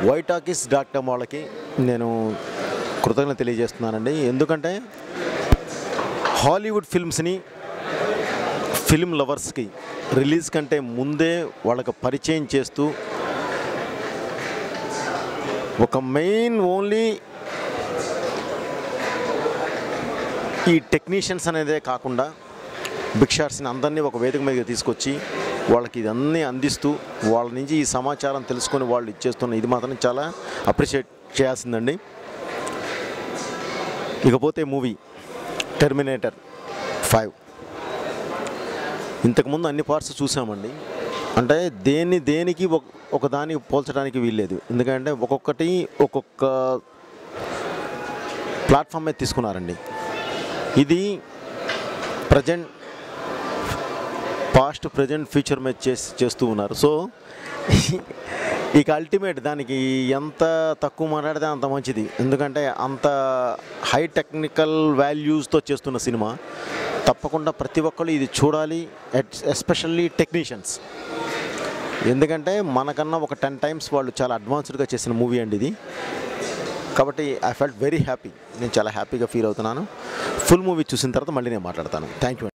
white talkies dot com వాళ్ళకి నేను కృతజ్ఞత తెలియజేస్తున్నానండి ఎందుకంటే హాలీవుడ్ ఫిల్మ్స్ని ఫిల్మ్ లవర్స్కి రిలీజ్ కంటే ముందే వాళ్ళకి పరిచయం చేస్తూ ఒక మెయిన్ ఓన్లీ ఈ టెక్నీషియన్స్ అనేదే కాకుండా బిక్షార్స్ని అందరినీ ఒక వేదిక మీదకి తీసుకొచ్చి వాళ్ళకి ఇదన్నీ అందిస్తూ వాళ్ళ నుంచి ఈ సమాచారం తెలుసుకొని వాళ్ళు ఇచ్చేస్తున్న ఇది మాత్రం చాలా అప్రిషియేట్ చేయాల్సిందండి ఇకపోతే మూవీ టెర్మినేటర్ ఫైవ్ ఇంతకుముందు అన్ని పార్ట్స్ చూసామండి అంటే దేన్ని దేనికి ఒక ఒక దానికి పోల్చడానికి వీల్లేదు ఎందుకంటే ఒక్కొక్కటి ఒక్కొక్క ప్లాట్ఫామ్ మీద తీసుకున్నారండి ఇది ప్రజెంట్ పాస్ట్ ప్రజెంట్ ఫ్యూచర్ మీద చేసి చేస్తూ ఉన్నారు సో ఇక అల్టిమేట్ దానికి ఎంత తక్కువ మాట్లాడితే అంత మంచిది ఎందుకంటే అంత హై టెక్నికల్ వాల్యూస్తో చేస్తున్న సినిమా తప్పకుండా ప్రతి ఒక్కళ్ళు ఇది చూడాలి ఎస్పెషల్లీ టెక్నీషియన్స్ ఎందుకంటే మనకన్నా ఒక టెన్ టైమ్స్ వాళ్ళు చాలా అడ్వాన్స్డ్గా చేసిన మూవీ అండి ఇది కాబట్టి ఐ ఫెల్ట్ వెరీ హ్యాపీ నేను చాలా హ్యాపీగా ఫీల్ అవుతున్నాను ఫుల్ మూవీ చూసిన తర్వాత మళ్ళీ నేను మాట్లాడతాను థ్యాంక్ యూ